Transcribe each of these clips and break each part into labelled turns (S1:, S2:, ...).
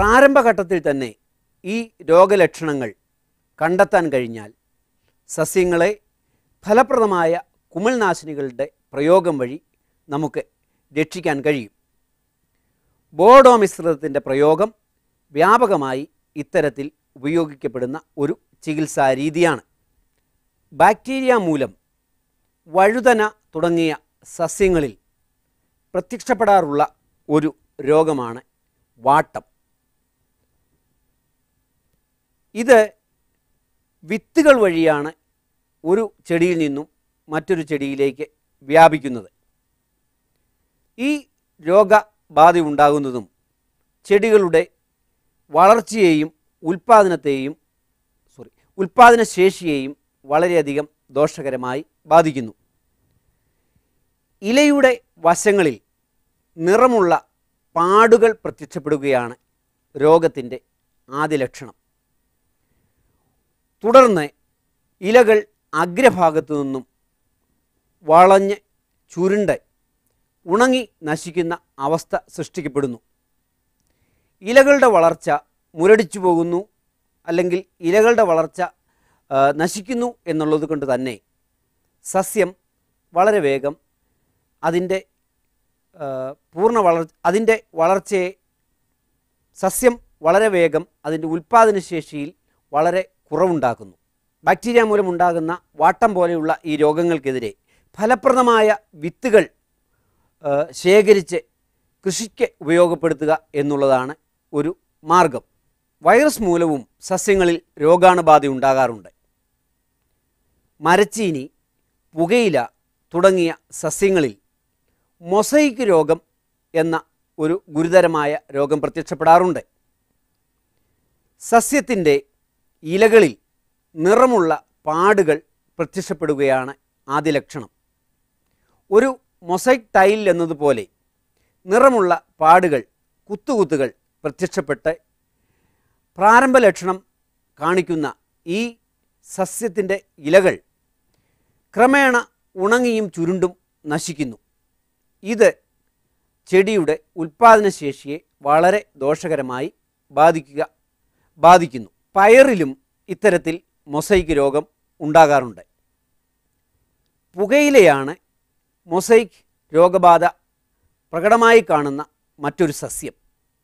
S1: പ്രാരംഭഘട്ടത്തിൽ തന്നെ ഈ രോഗലക്ഷണങ്ങൾ കണ്ടെത്താൻ കഴിഞ്ഞാൽ സസ്യങ്ങളെ ഫലപ്രദമായ കുമിൾനാശിനികളുടെ പ്രയോഗം വഴി നമുക്ക് രക്ഷിക്കാൻ കഴിയും ബോഡോ മിശ്രിതത്തിൻ്റെ പ്രയോഗം വ്യാപകമായി ഇത്തരത്തിൽ ഉപയോഗിക്കപ്പെടുന്ന ഒരു ചികിത്സാ രീതിയാണ് ബാക്ടീരിയ മൂലം വഴുതന തുടങ്ങിയ സസ്യങ്ങളിൽ പ്രത്യക്ഷപ്പെടാറുള്ള ഒരു രോഗമാണ് വാട്ടം ഇത് വിത്തുകൾ വഴിയാണ് ഒരു ചെടിയിൽ നിന്നും മറ്റൊരു ചെടിയിലേക്ക് വ്യാപിക്കുന്നത് ഈ രോഗബാധ ഉണ്ടാകുന്നതും ചെടികളുടെ വളർച്ചയെയും ഉൽപ്പാദനത്തെയും സോറി ഉൽപ്പാദനശേഷിയെയും വളരെയധികം ദോഷകരമായി ബാധിക്കുന്നു ഇലയുടെ വശങ്ങളിൽ നിറമുള്ള പാടുകൾ പ്രത്യക്ഷപ്പെടുകയാണ് രോഗത്തിൻ്റെ ആദ്യ ലക്ഷണം തുടർന്ന് ഇലകൾ അഗ്രഭാഗത്തു നിന്നും വളഞ്ഞ് ചുരുണ്ട് ഉണങ്ങി നശിക്കുന്ന അവസ്ഥ സൃഷ്ടിക്കപ്പെടുന്നു ഇലകളുടെ വളർച്ച മുരടിച്ചു പോകുന്നു അല്ലെങ്കിൽ ഇലകളുടെ വളർച്ച ആ, നശിക്കുന്നു എന്നുള്ളത് കൊണ്ട് തന്നെ സസ്യം വളരെ വേഗം അതിൻ്റെ ആ, പൂർണ്ണ വളർ അതിൻ്റെ വളർച്ചയെ സസ്യം വളരെ വേഗം അതിൻ്റെ ഉൽപ്പാദനശേഷിയിൽ വളരെ കുറവുണ്ടാക്കുന്നു ബാക്ടീരിയ മൂലമുണ്ടാകുന്ന വാട്ടം പോലെയുള്ള ഈ രോഗങ്ങൾക്കെതിരെ ഫലപ്രദമായ വിത്തുകൾ ആ, ശേഖരിച്ച് കൃഷിക്ക് ഉപയോഗപ്പെടുത്തുക എന്നുള്ളതാണ് ഒരു മാർഗം വൈറസ് മൂലവും സസ്യങ്ങളിൽ രോഗാണുബാധ ഉണ്ടാകാറുണ്ട് മരച്ചീനി പുകയില തുടങ്ങിയ സസ്യങ്ങളിൽ മൊസൈക്ക് രോഗം എന്ന ഒരു ഗുരുതരമായ രോഗം പ്രത്യക്ഷപ്പെടാറുണ്ട് സസ്യത്തിൻ്റെ ഇലകളിൽ നിറമുള്ള പാടുകൾ പ്രത്യക്ഷപ്പെടുകയാണ് ആദ്യ ലക്ഷണം ഒരു മൊസൈക്ക് ടൈൽ എന്നതുപോലെ നിറമുള്ള പാടുകൾ കുത്തുകുത്തുകൾ പ്രത്യക്ഷപ്പെട്ട് പ്രാരംഭ ലക്ഷണം കാണിക്കുന്ന ഈ സസ്യത്തിൻ്റെ ഇലകൾ ക്രമേണ ഉണങ്ങിയും ചുരുണ്ടും നശിക്കുന്നു ഇത് ചെടിയുടെ ഉൽപ്പാദനശേഷിയെ വളരെ ദോഷകരമായി ബാധിക്കുക ബാധിക്കുന്നു പയറിലും ഇത്തരത്തിൽ മൊസൈക്ക് രോഗം ഉണ്ടാകാറുണ്ട് പുകയിലയാണ് മൊസൈക്ക് രോഗബാധ പ്രകടമായി കാണുന്ന മറ്റൊരു സസ്യം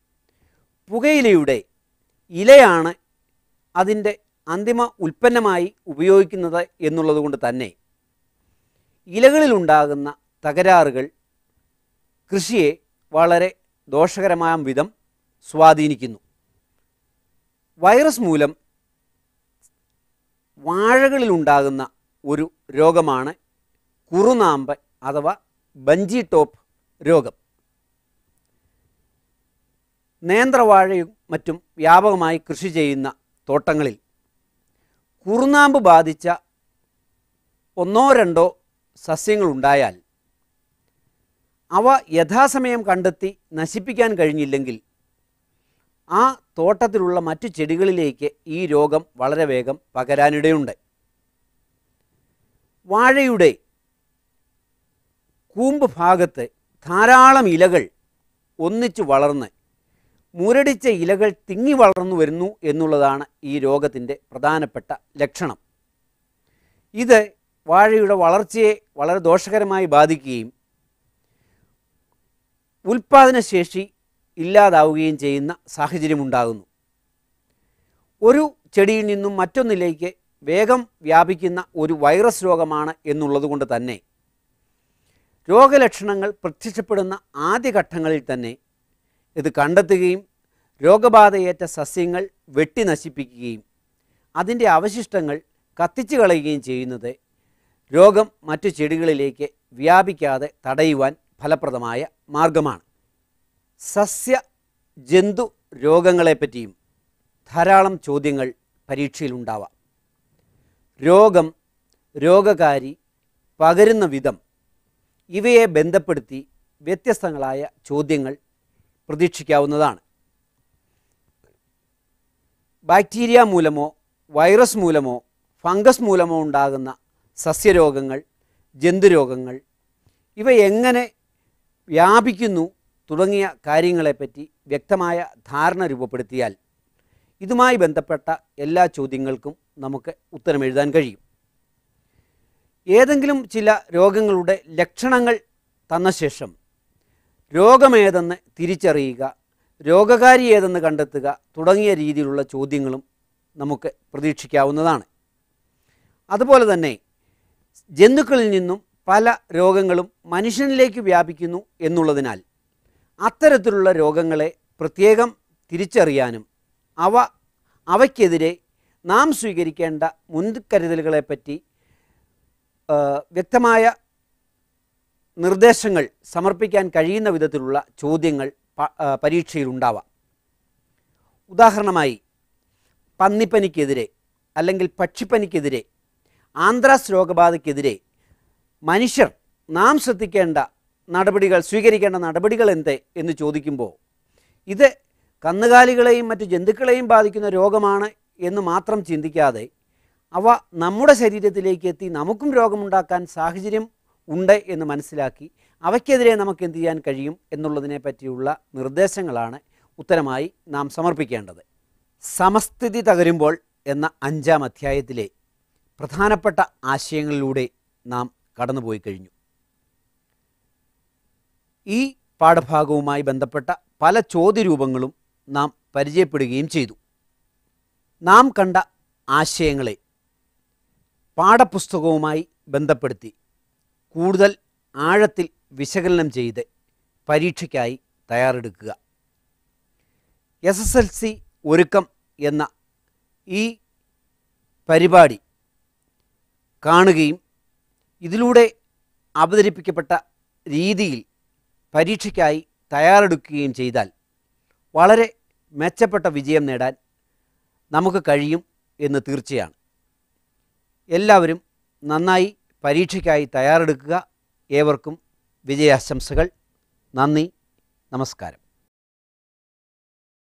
S1: പുകയിലയുടെ ഇലയാണ് അതിൻ്റെ അന്തിമ ഉൽപ്പന്നമായി ഉപയോഗിക്കുന്നത് എന്നുള്ളത് കൊണ്ട് തന്നെ ഇലകളിലുണ്ടാകുന്ന തകരാറുകൾ കൃഷിയെ വളരെ ദോഷകരമായ വിധം സ്വാധീനിക്കുന്നു വൈറസ് മൂലം വാഴകളിലുണ്ടാകുന്ന ഒരു രോഗമാണ് കുറുനാമ്പ് അഥവാ ബഞ്ചി ടോപ്പ് രോഗം നേന്ത്രവാഴയും മറ്റും വ്യാപകമായി കൃഷി ചെയ്യുന്ന തോട്ടങ്ങളിൽ കുറുനാമ്പ് ബാധിച്ച ഒന്നോ രണ്ടോ സസ്യങ്ങളുണ്ടായാൽ അവ യഥാസമയം കണ്ടെത്തി നശിപ്പിക്കാൻ കഴിഞ്ഞില്ലെങ്കിൽ ആ തോട്ടത്തിലുള്ള മറ്റു ചെടികളിലേക്ക് ഈ രോഗം വളരെ വേഗം പകരാനിടയുണ്ട് വാഴയുടെ കൂമ്പ് ഭാഗത്ത് ധാരാളം ഇലകൾ ഒന്നിച്ചു വളർന്ന് മുരടിച്ച ഇലകൾ തിങ്ങി വളർന്നു വരുന്നു എന്നുള്ളതാണ് ഈ രോഗത്തിൻ്റെ പ്രധാനപ്പെട്ട ലക്ഷണം ഇത് വാഴയുടെ വളർച്ചയെ വളരെ ദോഷകരമായി ബാധിക്കുകയും ഉൽപ്പാദനശേഷി ഇല്ലാതാവുകയും ചെയ്യുന്ന സാഹചര്യമുണ്ടാകുന്നു ഒരു ചെടിയിൽ നിന്നും മറ്റൊന്നിലേക്ക് വേഗം വ്യാപിക്കുന്ന ഒരു വൈറസ് രോഗമാണ് എന്നുള്ളത് കൊണ്ട് തന്നെ രോഗലക്ഷണങ്ങൾ പ്രത്യക്ഷപ്പെടുന്ന ആദ്യഘട്ടങ്ങളിൽ തന്നെ ഇത് കണ്ടെത്തുകയും രോഗബാധയേറ്റ സസ്യങ്ങൾ വെട്ടി നശിപ്പിക്കുകയും അതിൻ്റെ അവശിഷ്ടങ്ങൾ കത്തിച്ചു കളയുകയും ചെയ്യുന്നത് രോഗം മറ്റു ചെടികളിലേക്ക് വ്യാപിക്കാതെ തടയുവാൻ ഫലപ്രദമായ മാർഗമാണ് സസ്യ ജന്തു രോഗങ്ങളെപ്പറ്റിയും ധാരാളം ചോദ്യങ്ങൾ പരീക്ഷയിലുണ്ടാവാം രോഗം രോഗകാരി പകരുന്ന വിധം ഇവയെ ബന്ധപ്പെടുത്തി വ്യത്യസ്തങ്ങളായ ചോദ്യങ്ങൾ പ്രതീക്ഷിക്കാവുന്നതാണ് ബാക്ടീരിയ മൂലമോ വൈറസ് മൂലമോ ഫംഗസ് മൂലമോ ഉണ്ടാകുന്ന സസ്യരോഗങ്ങൾ ജന്തുരോഗങ്ങൾ ഇവ എങ്ങനെ വ്യാപിക്കുന്നു തുടങ്ങിയ കാര്യങ്ങളെപ്പറ്റി വ്യക്തമായ ധാരണ രൂപപ്പെടുത്തിയാൽ ഇതുമായി ബന്ധപ്പെട്ട എല്ലാ ചോദ്യങ്ങൾക്കും നമുക്ക് ഉത്തരം എഴുതാൻ കഴിയും ഏതെങ്കിലും ചില രോഗങ്ങളുടെ ലക്ഷണങ്ങൾ തന്ന ശേഷം രോഗമേതെന്ന് തിരിച്ചറിയുക രോഗകാരി ഏതെന്ന് കണ്ടെത്തുക തുടങ്ങിയ രീതിയിലുള്ള ചോദ്യങ്ങളും നമുക്ക് പ്രതീക്ഷിക്കാവുന്നതാണ് അതുപോലെ തന്നെ ജന്തുക്കളിൽ നിന്നും പല രോഗങ്ങളും മനുഷ്യനിലേക്ക് വ്യാപിക്കുന്നു എന്നുള്ളതിനാൽ അത്തരത്തിലുള്ള രോഗങ്ങളെ പ്രത്യേകം തിരിച്ചറിയാനും അവ അവയ്ക്കെതിരെ നാം സ്വീകരിക്കേണ്ട മുൻകരുതലുകളെപ്പറ്റി ആ, വ്യക്തമായ നിർദ്ദേശങ്ങൾ സമർപ്പിക്കാൻ കഴിയുന്ന വിധത്തിലുള്ള ചോദ്യങ്ങൾ പ- ആ, പരീക്ഷയിലുണ്ടാവാം ഉദാഹരണമായി പന്നിപ്പനിക്കെതിരെ അല്ലെങ്കിൽ പക്ഷിപ്പനിക്കെതിരെ ആന്ത്രാസ് രോഗബാധയ്ക്കെതിരെ മനുഷ്യർ നാം ശ്രദ്ധിക്കേണ്ട നടപടികൾ സ്വീകരിക്കേണ്ട നടപടികൾ എന്ത് എന്ന് ചോദിക്കുമ്പോൾ ഇത് കന്നുകാലികളെയും മറ്റ് ജന്തുക്കളെയും ബാധിക്കുന്ന രോഗമാണ് എന്ന് മാത്രം ചിന്തിക്കാതെ അവ നമ്മുടെ ശരീരത്തിലേക്ക് എത്തി നമുക്കും രോഗമുണ്ടാക്കാൻ സാഹചര്യം ഉണ്ട് എന്ന് മനസ്സിലാക്കി അവയ്ക്കെതിരെ നമുക്ക് എന്ത് ചെയ്യാൻ കഴിയും എന്നുള്ളതിനെ പറ്റിയുള്ള നിർദ്ദേശങ്ങളാണ് ഉത്തരമായി നാം സമർപ്പിക്കേണ്ടത് സമസ്ഥിതി തകരുമ്പോൾ എന്ന അഞ്ചാം അധ്യായത്തിലെ പ്രധാനപ്പെട്ട ആശയങ്ങളിലൂടെ നാം കടന്നുപോയി കഴിഞ്ഞു ഈ പാഠഭാഗവുമായി ബന്ധപ്പെട്ട പല ചോദ്യരൂപങ്ങളും നാം പരിചയപ്പെടുകയും ചെയ്തു നാം കണ്ട ആശയങ്ങളെ പാഠപുസ്തകവുമായി ബന്ധപ്പെടുത്തി കൂടുതൽ ആഴത്തിൽ വിശകലനം ചെയ്ത് പരീക്ഷയ്ക്കായി തയ്യാറെടുക്കുക എസ് എസ് എൽ സി ഒരുക്കം എന്ന ഈ പരിപാടി കാണുകയും ഇതിലൂടെ അവതരിപ്പിക്കപ്പെട്ട രീതിയിൽ പരീക്ഷയ്ക്കായി തയ്യാറെടുക്കുകയും ചെയ്താൽ വളരെ മെച്ചപ്പെട്ട വിജയം നേടാൻ നമുക്ക് കഴിയും എന്ന് തീർച്ചയാണ് എല്ലാവരും നന്നായി പരീക്ഷയ്ക്കായി തയ്യാറെടുക്കുക ഏവർക്കും വിജയാശംസകൾ നന്ദി നമസ്കാരം